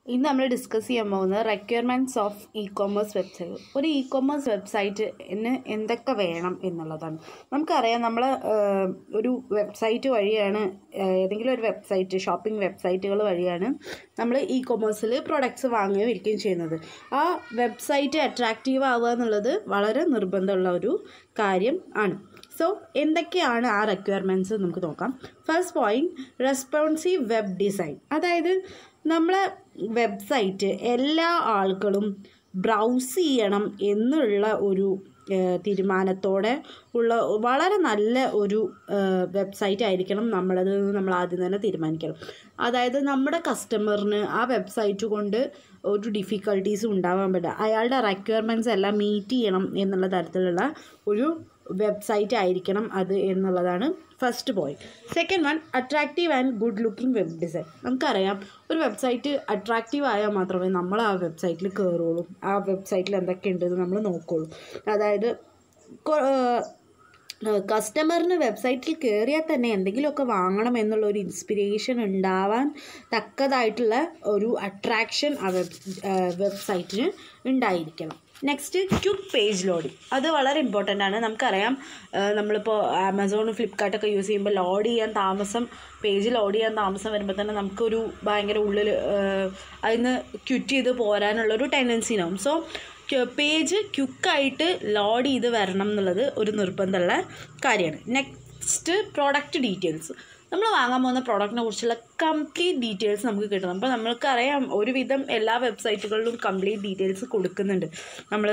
ഇന്ന് നമ്മൾ ഡിസ്കസ് ചെയ്യാൻ പോകുന്നത് requirements of e commerce website ഒരു ഇ കൊമേഴ്സ് വെബ്സൈറ്റിന് എന്തൊക്കെ വേണം എന്നുള്ളതാണ് നമുക്കറിയാം നമ്മൾ ഒരു വെബ്സൈറ്റ് വഴിയാണ് ഏഹ്, ഏതെങ്കിലും ഒരു വെബ്സൈറ്റ് ഷോപ്പിംഗ് വെബ്സൈറ്റുകൾ വഴിയാണ് നമ്മൾ ഇ കൊമേഴ്സിൽ പ്രൊഡക്ട്സ് വാങ്ങുകയും വിൽക്കുകയും ചെയ്യുന്നത് ആ വെബ്സൈറ്റ് അട്രാക്റ്റീവ് ആവുക എന്നുള്ളത് വളരെ നിർബന്ധമുള്ള ഒരു കാര്യം ആണ് സോ എന്തൊക്കെയാണ് ആ റിക്വയർമെൻറ്റ്സ് നമുക്ക് നോക്കാം first point responsive web design അതായത് നമ്മളെ വെബ്സൈറ്റ് എല്ലാ ആളുകളും ബ്രൗസ് ചെയ്യണം എന്നുള്ള ഒരു ഏഹ്, തീരുമാനത്തോടെ ഉള്ള വളരെ നല്ല ഒരു വെബ്സൈറ്റ് ആയിരിക്കണം നമ്മളത് നമ്മൾ ആദ്യം തന്നെ തീരുമാനിക്കണം അതായത് നമ്മുടെ കസ്റ്റമറിന് ആ വെബ്സൈറ്റ് കൊണ്ട് ഒരു ഡിഫിക്കൽട്ടീസും ഉണ്ടാവാൻ പറ്റില്ല അയാളുടെ റിക്വയർമെൻറ്റ്സ് എല്ലാം മീറ്റ് ചെയ്യണം എന്നുള്ള തരത്തിലുള്ള ഒരു വെബ്സൈറ്റ് ആയിരിക്കണം അത് എന്നുള്ളതാണ് first point second one attractive and good looking web design നമുക്കറിയാം ഒരു വെബ്സൈറ്റ് അട്രാക്റ്റീവ് ആയാൽ മാത്രമേ നമ്മൾ ആ വെബ്സൈറ്റിൽ കയറുള്ളൂ ആ വെബ്സൈറ്റിൽ എന്തൊക്കെയുണ്ടെന്ന് നമ്മൾ നോക്കുള്ളൂ അതായത് കൊ- ഏഹ് കസ്റ്റമറിന് വെബ്സൈറ്റിൽ കയറിയാൽ തന്നെ എന്തെങ്കിലുമൊക്കെ വാങ്ങണം എന്നുള്ള ഒരു ഇൻസ്പിരേഷൻ ഉണ്ടാവാൻ തക്കതായിട്ടുള്ള ഒരു അട്രാക്ഷൻ ആ വെബ് വെബ്സൈറ്റിന് ഉണ്ടായിരിക്കണം നെക്സ്റ്റ് ക്യുക്ക് പേജ് ലോഡിങ് അത് വളരെ ഇമ്പോർട്ടൻ്റ് ആണ് നമുക്കറിയാം ഏഹ് നമ്മളിപ്പോൾ ആമസോൺ ഫ്ലിപ്കാർട്ടൊക്കെ യൂസ് ചെയ്യുമ്പോൾ ലോഡ് ചെയ്യാൻ താമസം പേജ് ലോഡ് ചെയ്യാൻ താമസം വരുമ്പോൾ തന്നെ നമുക്കൊരു ഭയങ്കര ഉള്ളിൽ അതിന് ക്വിറ്റ് ചെയ്ത് പോരാനുള്ളൊരു ടെൻഡൻസി ഉണ്ടാവും സോ പേജ് ക്യുക്കായിട്ട് ലോഡ് ചെയ്ത് വരണം എന്നുള്ളത് ഒരു നിർബന്ധമുള്ള കാര്യമാണ് നെക്സ്റ്റ് പ്രോഡക്റ്റ് ഡീറ്റെയിൽസ് നമ്മൾ വാങ്ങാൻ പോകുന്ന പ്രോഡക്റ്റിനെ കുറിച്ചുള്ള കംപ്ലീറ്റ് ഡീറ്റെയിൽസ് നമുക്ക് കിട്ടണം അപ്പോൾ നമ്മൾക്കറിയാം ഒരുവിധം എല്ലാ വെബ്സൈറ്റുകളിലും കംപ്ലീറ്റ് ഡീറ്റെയിൽസ് കൊടുക്കുന്നുണ്ട് നമ്മൾ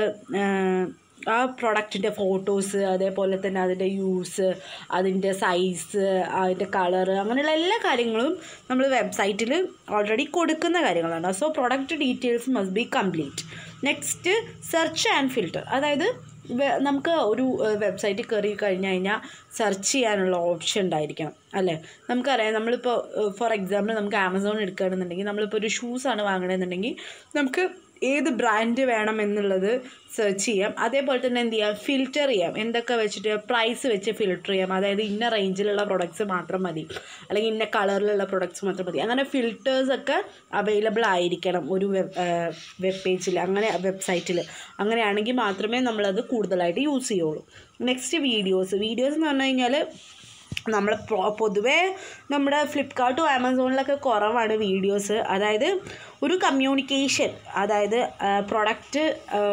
ആ പ്രൊഡക്റ്റിൻ്റെ ഫോട്ടോസ് അതേപോലെ തന്നെ അതിൻ്റെ യൂസ് അതിൻ്റെ സൈസ് അതിൻ്റെ കളറ് അങ്ങനെയുള്ള എല്ലാ കാര്യങ്ങളും നമ്മൾ വെബ്സൈറ്റിൽ ഓൾറെഡി കൊടുക്കുന്ന കാര്യങ്ങളാണ് so product details must be complete next search and filter അതായത് വെ- നമുക്ക് ഒരു വെബ്സൈറ്റിൽ കയറി കഴിഞ്ഞ് കഴിഞ്ഞാൽ സെർച്ച് ചെയ്യാനുള്ള ഓപ്ഷൻ ഉണ്ടായിരിക്കണം അല്ലേ നമുക്കറിയാം നമ്മളിപ്പോൾ ഫോർ എക്സാമ്പിൾ നമുക്ക് ആമസോൺ എടുക്കുകയാണെന്നുണ്ടെങ്കിൽ നമ്മളിപ്പോൾ ഒരു ഷൂസാണ് വാങ്ങണമെന്നുണ്ടെങ്കിൽ നമുക്ക് ഏത് ബ്രാൻഡ് വേണം എന്നുള്ളത് സെർച്ച് ചെയ്യാം അതേപോലെ തന്നെ എന്ത് ചെയ്യാം ഫിൽറ്റർ ചെയ്യാം എന്തൊക്കെ വെച്ചിട്ട് പ്രൈസ് വെച്ച് ഫിൽറ്റർ ചെയ്യാം അതായത് ഇന്ന റേഞ്ചിലുള്ള പ്രൊഡക്ട്സ് മാത്രം മതി അല്ലെങ്കിൽ ഇന്ന കളറിലുള്ള പ്രൊഡക്ട്സ് മാത്രം മതി അങ്ങനെ ഫിൽറ്റേഴ്സൊക്കെ അവൈലബിൾ ആയിരിക്കണം ഒരു വെബ് വെബ് പേജിൽ അങ്ങനെ വെബ്സൈറ്റിൽ അങ്ങനെയാണെങ്കിൽ മാത്രമേ നമ്മളത് കൂടുതലായിട്ട് യൂസ് ചെയ്യുള്ളൂ നെക്സ്റ്റ് വീഡിയോസ് വീഡിയോസ് എന്ന് പറഞ്ഞു കഴിഞ്ഞാൽ നമ്മൾ പൊതുവേ നമ്മുടെ ഫ്ലിപ്കാർട്ടും ആമസോണിലൊക്കെ കുറവാണ് വീഡിയോസ് അതായത് ഒരു കമ്മ്യൂണിക്കേഷൻ അതായത് പ്രൊഡക്റ്റ്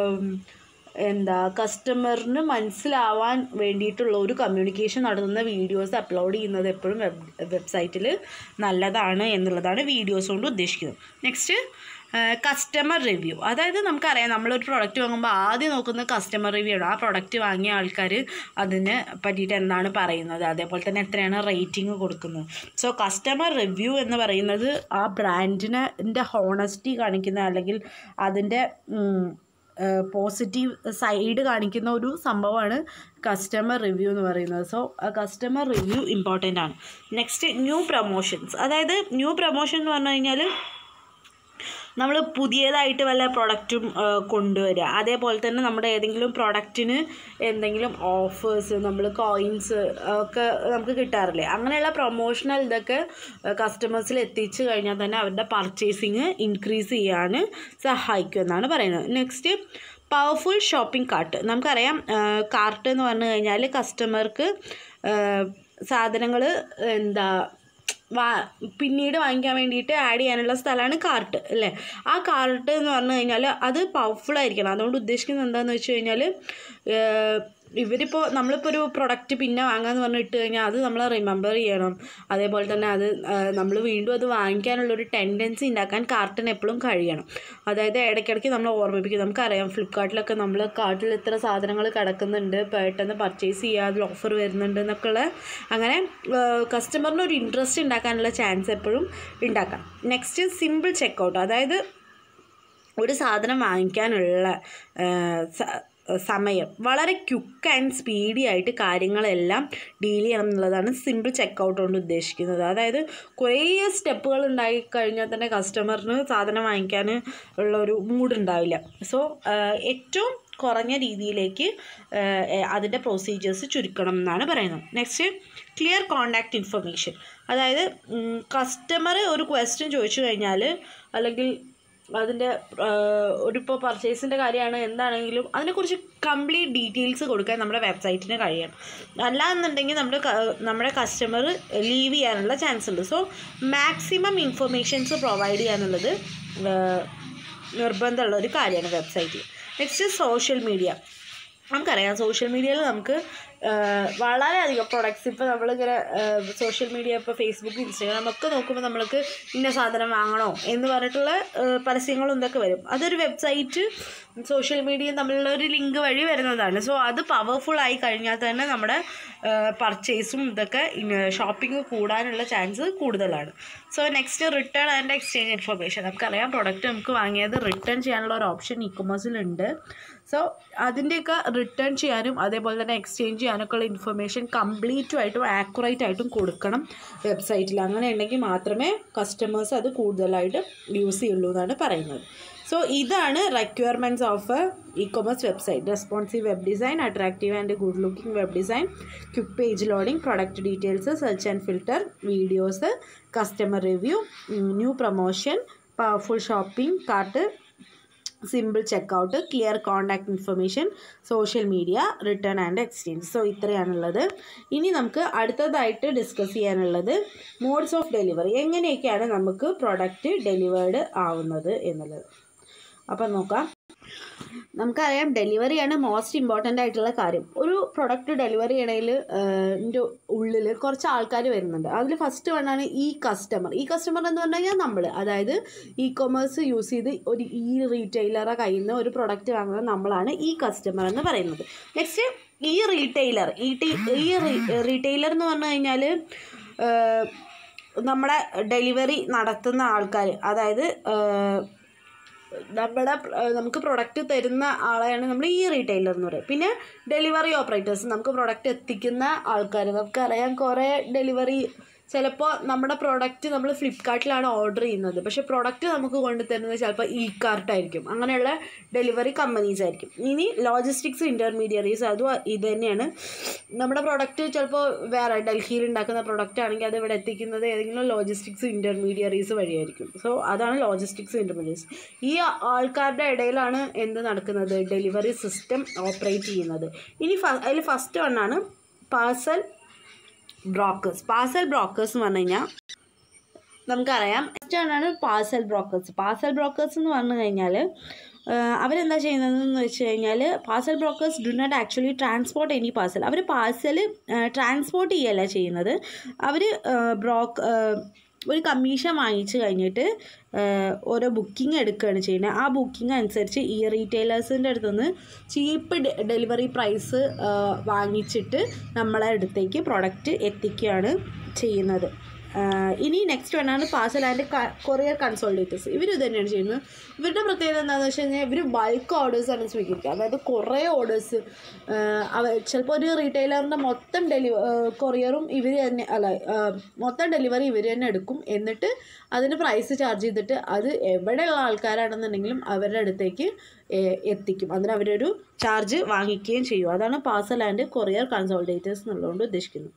എന്താ കസ്റ്റമറിന് മനസ്സിലാവാൻ വേണ്ടിയിട്ടുള്ള ഒരു കമ്മ്യൂണിക്കേഷൻ നടത്തുന്ന വീഡിയോസ് അപ്ലോഡ് ചെയ്യുന്നത് എപ്പോഴും വെബ് വെബ്സൈറ്റിൽ നല്ലതാണ് എന്നുള്ളതാണ് വീഡിയോസ് കൊണ്ട് ഉദ്ദേശിക്കുന്നത് നെക്സ്റ്റ് കസ്റ്റമർ റിവ്യൂ അതായത് നമുക്കറിയാം നമ്മളൊരു പ്രൊഡക്റ്റ് വാങ്ങുമ്പോൾ ആദ്യം നോക്കുന്നത് കസ്റ്റമർ റിവ്യൂ ആണ് ആ പ്രൊഡക്റ്റ് വാങ്ങിയ ആൾക്കാർ അതിന് പറ്റിയിട്ട് എന്താണ് പറയുന്നത് അതേപോലെ തന്നെ എത്രയാണ് റേറ്റിംഗ് കൊടുക്കുന്നത് സോ കസ്റ്റമർ റിവ്യൂ എന്ന് പറയുന്നത് ആ ബ്രാൻഡിനെ ഹോണസ്റ്റി കാണിക്കുന്ന അല്ലെങ്കിൽ അതിൻ്റെ പോസിറ്റീവ് സൈഡ് കാണിക്കുന്ന ഒരു സംഭവമാണ് കസ്റ്റമർ റിവ്യൂ എന്ന് പറയുന്നത് സോ കസ്റ്റമർ റിവ്യൂ ഇമ്പോർട്ടൻ്റ് ആണ് നെക്സ്റ്റ് ന്യൂ പ്രൊമോഷൻസ് അതായത് ന്യൂ പ്രൊമോഷൻ എന്ന് പറഞ്ഞു കഴിഞ്ഞാൽ നമ്മൾ പുതിയതായിട്ട് വല്ല പ്രൊഡക്റ്റും കൊണ്ടുവരിക അതേപോലെ തന്നെ നമ്മുടെ ഏതെങ്കിലും പ്രൊഡക്റ്റിന് എന്തെങ്കിലും ഓഫേഴ്സ് നമ്മൾ കോയിൻസ് ഒക്കെ നമുക്ക് കിട്ടാറില്ലേ അങ്ങനെയുള്ള പ്രൊമോഷണൽ ഇതൊക്കെ കസ്റ്റമേഴ്സിൽ എത്തിച്ചു കഴിഞ്ഞാൽ തന്നെ അവരുടെ പർച്ചേസിങ് ഇൻക്രീസ് ചെയ്യാൻ സഹായിക്കും എന്നാണ് പറയുന്നത് നെക്സ്റ്റ് പവർഫുൾ ഷോപ്പിംഗ് കാർട്ട് നമുക്കറിയാം കാർട്ട് എന്ന് പറഞ്ഞു കഴിഞ്ഞാൽ കസ്റ്റമർക്ക് സാധനങ്ങൾ എന്താ വാ പിന്നീട് വാങ്ങിക്കാൻ വേണ്ടിയിട്ട് ആഡ് ചെയ്യാനുള്ള സ്ഥലമാണ് കാർട്ട് അല്ലേ ആ കാർട്ട് എന്ന് പറഞ്ഞു കഴിഞ്ഞാൽ അത് പവർഫുൾ ആയിരിക്കണം അതുകൊണ്ട് ഉദ്ദേശിക്കുന്നത് എന്താണെന്ന് വെച്ച് കഴിഞ്ഞാൽ ഇവരിപ്പോൾ നമ്മളിപ്പോൾ ഒരു പ്രൊഡക്റ്റ് പിന്നെ വാങ്ങാമെന്ന് പറഞ്ഞ് ഇട്ട് കഴിഞ്ഞാൽ അത് നമ്മൾ റിമെമ്പർ ചെയ്യണം അതേപോലെ തന്നെ അത് നമ്മൾ വീണ്ടും അത് വാങ്ങിക്കാനുള്ളൊരു ടെൻഡൻസി ഉണ്ടാക്കാൻ കാർട്ടിന് എപ്പോഴും കഴിയണം അതായത് ഇടയ്ക്കിടയ്ക്ക് നമ്മൾ ഓർമ്മിപ്പിക്കും നമുക്കറിയാം ഫ്ലിപ്കാർട്ടിലൊക്കെ നമ്മൾ കാർട്ടിൽ ഇത്ര സാധനങ്ങൾ കിടക്കുന്നുണ്ട് പെട്ടെന്ന് പർച്ചേസ് ചെയ്യുക അതിൽ ഓഫർ വരുന്നുണ്ട് എന്നൊക്കെയുള്ള അങ്ങനെ കസ്റ്റമറിന് ഒരു ഇൻട്രസ്റ്റ് ഉണ്ടാക്കാനുള്ള ചാൻസ് എപ്പോഴും ഉണ്ടാക്കാം നെക്സ്റ്റ് സിമ്പിൾ ചെക്കൗട്ട് അതായത് ഒരു സാധനം വാങ്ങിക്കാനുള്ള ആ, സ- സമയം വളരെ ക്യുക്ക് ആൻഡ് സ്പീഡി ആയിട്ട് കാര്യങ്ങളെല്ലാം ഡീൽ ചെയ്യണം എന്നുള്ളതാണ് സിമ്പിൾ ചെക്കൗട്ട് കൊണ്ട് ഉദ്ദേശിക്കുന്നത് അതായത് കുറേ സ്റ്റെപ്പുകൾ ഉണ്ടായി കഴിഞ്ഞാൽ തന്നെ കസ്റ്റമറിന് സാധനം വാങ്ങിക്കാൻ ഉള്ള ഒരു മൂഡ് ഉണ്ടാവില്ല സോ ഏറ്റവും കുറഞ്ഞ രീതിയിലേക്ക് അതിൻ്റെ പ്രൊസീജിയേഴ്സ് ചുരുക്കണം എന്നാണ് പറയുന്നത് നെക്സ്റ്റ് ക്ലിയർ കോണ്ടാക്ട് ഇൻഫർമേഷൻ അതായത് കസ്റ്റമർ ഒരു ക്വസ്റ്റ്യൻ ചോദിച്ചു കഴിഞ്ഞാൽ അല്ലെങ്കിൽ അതിൻ്റെ ഒരു ഇപ്പോൾ പർച്ചേസിൻ്റെ കാര്യമാണ് എന്താണെങ്കിലും അതിനെക്കുറിച്ച് കംപ്ലീറ്റ് ഡീറ്റെയിൽസ് കൊടുക്കാൻ നമ്മുടെ വെബ്സൈറ്റിന് കഴിയണം അല്ല എന്നുണ്ടെങ്കിൽ നമ്മുടെ ക- നമ്മുടെ കസ്റ്റമർ ലീവ് ചെയ്യാനുള്ള ചാൻസ് ഉണ്ട് സോ മാക്സിമം ഇൻഫർമേഷൻസ് പ്രൊവൈഡ് ചെയ്യാനുള്ളത് ഏഹ്, നിർബന്ധമുള്ള ഒരു കാര്യമാണ് വെബ്സൈറ്റിൽ നെക്സ്റ്റ് സോഷ്യൽ മീഡിയ നമുക്കറിയാം സോഷ്യൽ മീഡിയയിൽ നമുക്ക് ആഹ്, വളരെയധികം പ്രൊഡക്ട്സ് ഇപ്പോൾ നമ്മളിങ്ങനെ സോഷ്യൽ മീഡിയ ഇപ്പോൾ ഫേസ്ബുക്ക് ഇൻസ്റ്റാഗ്രാം ഒക്കെ നോക്കുമ്പോൾ നമ്മൾക്ക് ഇന്ന സാധനം വാങ്ങണോ എന്ന് പറഞ്ഞിട്ടുള്ള ആഹ്, പരസ്യങ്ങളും ഇതൊക്കെ വരും അതൊരു വെബ്സൈറ്റ് സോഷ്യൽ മീഡിയയും തമ്മിലുള്ള ഒരു ലിങ്ക് വഴി വരുന്നതാണ് സോ അത് പവർഫുൾ ആയി കഴിഞ്ഞാൽ തന്നെ നമ്മുടെ പർച്ചേസും ഇതൊക്കെ ഷോപ്പിംഗ് കൂടാനുള്ള ചാൻസ് കൂടുതലാണ് so next return and exchange information നമുക്കറിയാം പ്രൊഡക്റ്റ് നമുക്ക് വാങ്ങിയത് റിട്ടേൺ ചെയ്യാനുള്ള ഒരു ഓപ്ഷൻ ഇ കൊമേഴ്സിലുണ്ട് സോ അതിൻ്റെയൊക്കെ റിട്ടേൺ ചെയ്യാനും അതേപോലെ തന്നെ എക്സ്ചേഞ്ച് ചെയ്യാനൊക്കെ ഉള്ള ഇൻഫർമേഷൻ കംപ്ലീറ്റും ആയിട്ടും ആക്യുറേറ്റ് ആയിട്ടും കൊടുക്കണം വെബ്സൈറ്റിൽ അങ്ങനെ ഉണ്ടെങ്കിൽ മാത്രമേ കസ്റ്റമേഴ്സ് അത് കൂടുതലായിട്ട് യൂസ് ചെയ്യുള്ളൂ എന്നാണ് പറയുന്നത് സോ ഇതാണ് requirements of e commerce website responsive web design attractive and good looking web design quick page loading product details search and filter videos customer review new promotion powerful shopping cart simple checkout clear contact information social media return and exchange so ഇത്രയാണുള്ളത് ഇനി നമുക്ക് അടുത്തതായിട്ട് discuss ചെയ്യാനുള്ളത് modes of delivery എങ്ങനെയൊക്കെയാണ് നമുക്ക് product delivered ആവുന്നത് എന്നുള്ളത് അപ്പം നോക്കാം നമുക്കറിയാം ഡെലിവറിയാണ് മോസ്റ്റ് ഇമ്പോർട്ടൻ്റ് ആയിട്ടുള്ള കാര്യം ഒരു പ്രൊഡക്റ്റ് ഡെലിവറി ചെയ്യണതിൽ എൻ്റെ ഉള്ളിൽ കുറച്ച് ആൾക്കാർ വരുന്നുണ്ട് അതിൽ ഫസ്റ്റ് വണ്ണാണ് ഈ കസ്റ്റമർ ഈ കസ്റ്റമർ എന്ന് പറഞ്ഞു കഴിഞ്ഞാൽ നമ്മൾ അതായത് ഇ കൊമേഴ്സ് യൂസ് ചെയ്ത് ഒരു ഈ റീറ്റെയിലറെ കയ്യിൽ നിന്ന് ഒരു പ്രൊഡക്റ്റ് വാങ്ങുന്ന നമ്മളാണ് ഈ കസ്റ്റമർ എന്ന് പറയുന്നത് നെക്സ്റ്റ് ഈ റീറ്റെയിലർ ഈ ടി ഈ റീറ്റെയിലർ എന്ന് പറഞ്ഞു കഴിഞ്ഞാൽ നമ്മുടെ ഡെലിവറി നടത്തുന്ന ആൾക്കാർ അതായത് ഏഹ്, നമ്മുടെ ഏഹ്, നമുക്ക് പ്രൊഡക്റ്റ് തരുന്ന ആളെയാണ് നമ്മൾ ഈ റീറ്റെയിലർ എന്ന് പറയുക പിന്നെ ഡെലിവറി ഓപ്പറേറ്റേഴ്സ് നമുക്ക് പ്രൊഡക്റ്റ് എത്തിക്കുന്ന ആൾക്കാർ നമുക്കറിയാം കുറേ ഡെലിവറി ചിലപ്പോൾ നമ്മുടെ പ്രൊഡക്റ്റ് നമ്മൾ ഫ്ലിപ്കാർട്ടിലാണ് ഓർഡർ ചെയ്യുന്നത് പക്ഷേ പ്രൊഡക്റ്റ് നമുക്ക് കൊണ്ടുതരുന്നത് ചിലപ്പോൾ ഇ കാർട്ടായിരിക്കും അങ്ങനെയുള്ള ഡെലിവറി കമ്പനീസ് ആയിരിക്കും ഇനി ലോജിസ്റ്റിക്സ് ഇൻ്റർമീഡിയറീസ് അതും ഇത് തന്നെയാണ് നമ്മുടെ പ്രൊഡക്റ്റ് ചിലപ്പോൾ വേറെ ഡൽഹിയിൽ ഉണ്ടാക്കുന്ന പ്രൊഡക്റ്റ് ആണെങ്കിൽ അത് ഇവിടെ എത്തിക്കുന്നത് ഏതെങ്കിലും ലോജിസ്റ്റിക്സ് ഇൻ്റർമീഡിയറീസ് വഴിയായിരിക്കും സോ അതാണ് ലോജിസ്റ്റിക്സ് ഇൻ്റർമീഡിയറ്റ്സ് ഈ ആൾക്കാരുടെ ഇടയിലാണ് എന്ത് നടക്കുന്നത് ഡെലിവറി സിസ്റ്റം ഓപ്പറേറ്റ് ചെയ്യുന്നത് ഇനി അതിൽ ഫസ്റ്റ് വണ്ണാണ് പാർസൽ ബ്രോക്കേഴ്സ് പാർസൽ ബ്രോക്കേഴ്സ് എന്ന് പറഞ്ഞു കഴിഞ്ഞാൽ നമുക്കറിയാം ഫസ്റ്റ് ആണ് പാർസൽ ബ്രോക്കേഴ്സ് പാർസൽ ബ്രോക്കേഴ്സ് എന്ന് പറഞ്ഞു കഴിഞ്ഞാൽ അവരെന്താ ചെയ്യുന്നതെന്ന് വെച്ച് കഴിഞ്ഞാൽ parcel brokers do not actually transport any parcel അവർ പാർസൽ ട്രാൻസ്പോർട്ട് ചെയ്യല്ല ചെയ്യുന്നത് അവർ ബ്രോക്ക് ഒരു കമ്മീഷൻ വാങ്ങിച്ച് കഴിഞ്ഞിട്ട് ഏഹ്, ഓരോ ബുക്കിംഗ് എടുക്കുകയാണ് ചെയ്യുന്നത് ആ ബുക്കിംഗ് അനുസരിച്ച് ഈ റീറ്റെയിലേഴ്സിൻ്റെ അടുത്തുനിന്ന് ചീപ്പ് ഡെലിവറി പ്രൈസ് വാങ്ങിച്ചിട്ട് നമ്മളെ അടുത്തേക്ക് പ്രൊഡക്റ്റ് എത്തിക്കുകയാണ് ചെയ്യുന്നത് ആഹ് ഇനി നെക്സ്റ്റ് വണ്ണാണ് പാർസൽ ആൻഡ് കൊറിയർ കൺസോൾട്ടേറ്റേഴ്സ് ഇവർ ഇത് തന്നെയാണ് ചെയ്യുന്നത് ഇവരുടെ പ്രത്യേകത എന്താണെന്ന് വെച്ച് കഴിഞ്ഞാൽ ഇവർ ബൾക്ക് ഓർഡേഴ്സാണ് സ്വീകരിക്കുക അതായത് കുറേ ഓർഡേഴ്സ് അവ ചിലപ്പോൾ ഒരു റീറ്റെയിലറിൻ്റെ മൊത്തം ഡെലിവ കൊറിയറും ഇവർ തന്നെ അല്ല ആഹ് മൊത്തം ഡെലിവറി ഇവർ തന്നെ എടുക്കും എന്നിട്ട് അതിന് പ്രൈസ് ചാർജ് ചെയ്തിട്ട് അത് എവിടെയുള്ള ആൾക്കാരാണെന്നുണ്ടെങ്കിലും അവരുടെ അടുത്തേക്ക് ഏഹ് എത്തിക്കും അതിന് അവരൊരു ചാർജ് വാങ്ങിക്കുകയും ചെയ്യും അതാണ് പാർസൽ ആൻഡ് കൊറിയർ കൺസോൾട്ടേറ്റേഴ്സ് എന്നുള്ളതുകൊണ്ട് ഉദ്ദേശിക്കുന്നത്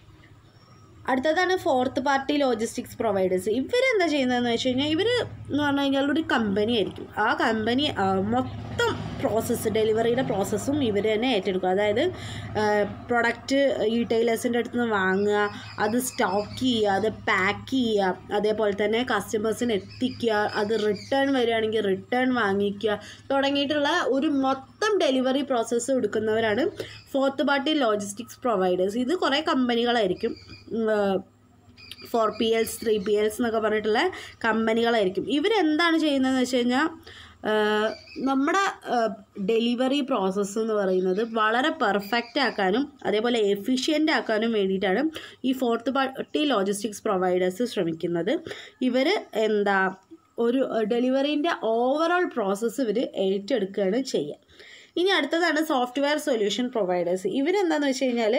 അടുത്തതാണ് ഫോർത്ത് പാർട്ടി ലോജിസ്റ്റിക്സ് പ്രൊവൈഡേഴ്സ് ഇവരെന്താ ചെയ്യുന്നതെന്ന് വെച്ച് കഴിഞ്ഞാൽ ഇവർ എന്ന് പറഞ്ഞു കഴിഞ്ഞാൽ ഒരു കമ്പനി ആയിരിക്കും ആ കമ്പനി മൊത്തം പ്രോസസ്സ് ഡെലിവറിയുടെ പ്രോസസ്സും ഇവർ തന്നെ ഏറ്റെടുക്കും അതായത് പ്രൊഡക്റ്റ് റീറ്റെയിലേഴ്സിൻ്റെ അടുത്ത് നിന്ന് വാങ്ങുക അത് സ്റ്റോക്ക് ചെയ്യുക അത് പാക്ക് ചെയ്യുക അതേപോലെ തന്നെ കസ്റ്റമേഴ്സിന് എത്തിക്കുക അത് റിട്ടേൺ വരികയാണെങ്കിൽ റിട്ടേൺ വാങ്ങിക്കുക തുടങ്ങിയിട്ടുള്ള ഒരു മൊത്തം ഡെലിവറി പ്രോസസ്സ് എടുക്കുന്നവരാണ് ഫോർത്ത് പാർട്ടി ലോജിസ്റ്റിക്സ് പ്രൊവൈഡേഴ്സ് ഇത് കുറേ കമ്പനികളായിരിക്കും four P Ls three P Ls എന്നൊക്കെ പറഞ്ഞിട്ടുള്ള കമ്പനികളായിരിക്കും ഇവരെന്താണ് ചെയ്യുന്നതെന്ന് വെച്ച് കഴിഞ്ഞാൽ നമ്മുടെ ഡെലിവറി പ്രോസസ്സ് എന്ന് പറയുന്നത് വളരെ പെർഫെക്റ്റ് ആക്കാനും അതേപോലെ എഫിഷ്യൻ്റ് ആക്കാനും വേണ്ടിയിട്ടാണ് ഈ ഫോർത്ത് പാർട്ടി ലോജിസ്റ്റിക്സ് പ്രൊവൈഡേഴ്സ് ശ്രമിക്കുന്നത് ഇവർ എന്താ ഒരു ഡെലിവറീൻ്റെ ഓവറോൾ പ്രോസസ്സ് ഇവർ ഏറ്റെടുക്കുകയാണ് ചെയ്യുക ഇനി അടുത്തതാണ് സോഫ്റ്റ്വെയർ സൊല്യൂഷൻ പ്രൊവൈഡേഴ്സ് ഇവരെന്താണെന്ന് വെച്ച് കഴിഞ്ഞാൽ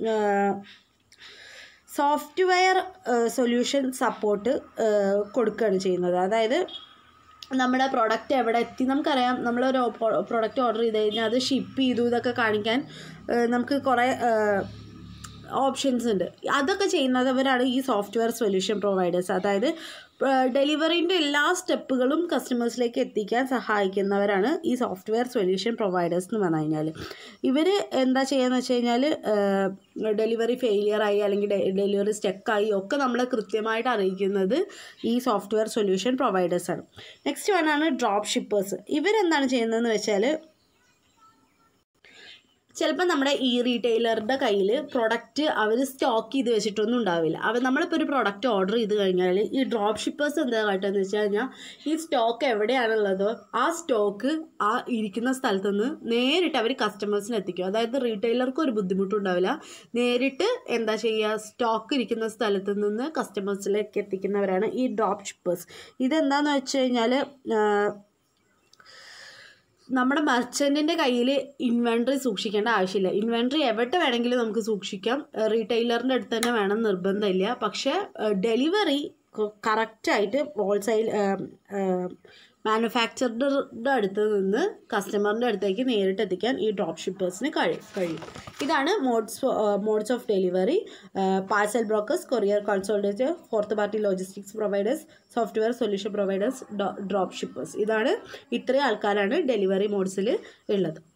സോഫ്റ്റ്വെയർ സൊല്യൂഷൻ സപ്പോർട്ട് കൊടുക്കുകയാണ് ചെയ്യുന്നത് അതായത് നമ്മുടെ പ്രൊഡക്റ്റ് എവിടെ എത്തി നമുക്കറിയാം നമ്മളൊരു പ്രൊഡക്റ്റ് ഓർഡർ ചെയ്ത് കഴിഞ്ഞാൽ അത് ഷിപ്പ് ചെയ്തു ഇതൊക്കെ കാണിക്കാൻ ഏഹ് നമുക്ക് കുറേ ഓപ്ഷൻസ് ഉണ്ട് അതൊക്കെ ചെയ്യുന്നവരാണ് ഈ സോഫ്റ്റ്വെയർ സൊല്യൂഷൻ പ്രൊവൈഡേഴ്സ് അതായത് ഡെലിവറിൻ്റെ എല്ലാ സ്റ്റെപ്പുകളും കസ്റ്റമേഴ്സിലേക്ക് എത്തിക്കാൻ സഹായിക്കുന്നവരാണ് ഈ സോഫ്റ്റ്വെയർ സൊല്യൂഷൻ പ്രൊവൈഡേഴ്സ് എന്ന് പറഞ്ഞു കഴിഞ്ഞാൽ ഇവർ എന്താ ചെയ്യുകയെന്ന് വെച്ച് കഴിഞ്ഞാൽ ഡെലിവറി ഫെയിലിയർ ആയി അല്ലെങ്കിൽ ഡെലിവറി സ്റ്റക്കായി ഒക്കെ നമ്മളെ കൃത്യമായിട്ട് അറിയിക്കുന്നത് ഈ സോഫ്റ്റ്വെയർ സൊല്യൂഷൻ പ്രൊവൈഡേഴ്സാണ് നെക്സ്റ്റ് വൺ ആണ് ഡ്രോപ്പ് ഷിപ്പേഴ്സ് ഇവരെന്താണ് ചെയ്യുന്നതെന്ന് വെച്ചാൽ ചിലപ്പോൾ നമ്മുടെ ഈ റീറ്റെയിലറുടെ കയ്യിൽ പ്രൊഡക്റ്റ് അവർ സ്റ്റോക്ക് ചെയ്ത് വെച്ചിട്ടൊന്നും ഉണ്ടാവില്ല അവർ നമ്മളിപ്പോൾ ഒരു പ്രൊഡക്റ്റ് ഓർഡർ ചെയ്ത് കഴിഞ്ഞാൽ ഈ ഡ്രോപ്പ് ഷിപ്പേഴ്സ് എന്താ കാട്ടുകയെന്ന് വെച്ച് കഴിഞ്ഞാൽ ഈ സ്റ്റോക്ക് എവിടെയാണുള്ളതോ ആ സ്റ്റോക്ക് ആ ഇരിക്കുന്ന സ്ഥലത്ത് നിന്ന് നേരിട്ട് അവർ കസ്റ്റമേഴ്സിന് എത്തിക്കും അതായത് റീറ്റെയിലർക്ക് ഒരു ബുദ്ധിമുട്ടുണ്ടാവില്ല നേരിട്ട് എന്താ ചെയ്യുക സ്റ്റോക്ക് ഇരിക്കുന്ന സ്ഥലത്ത് നിന്ന് കസ്റ്റമേഴ്സിലേക്ക് എത്തിക്കുന്നവരാണ് ഈ ഡ്രോപ്പ് ഷിപ്പേഴ്സ് ഇതെന്താണെന്ന് വെച്ച് കഴിഞ്ഞാൽ നമ്മുടെ മെർച്ചൻറ്റിൻ്റെ കയ്യിൽ ഇൻവെൻട്രി സൂക്ഷിക്കേണ്ട ആവശ്യമില്ല ഇൻവെൻട്രി എവിടെ വേണമെങ്കിലും നമുക്ക് സൂക്ഷിക്കാം റീറ്റെയിലറിൻ്റെ അടുത്ത് തന്നെ വേണം നിർബന്ധമില്ല പക്ഷേ ഡെലിവറി കറക്റ്റായിട്ട് ഹോൾസെയിൽ മാനുഫാക്ചറുടെ അടുത്ത് നിന്ന് കസ്റ്റമറിൻ്റെ അടുത്തേക്ക് നേരിട്ട് എത്തിക്കാൻ ഈ ഡ്രോപ്പ് ഷിപ്പേഴ്സിന് കഴിയും കഴിയും ഇതാണ് modes modes of delivery parcel brokers courier consultative fourth party logistics providers software solution providers drop shippers ഇതാണ് ഇത്രയും ആൾക്കാരാണ് ഡെലിവറി മോഡ്സിൽ ഉള്ളത്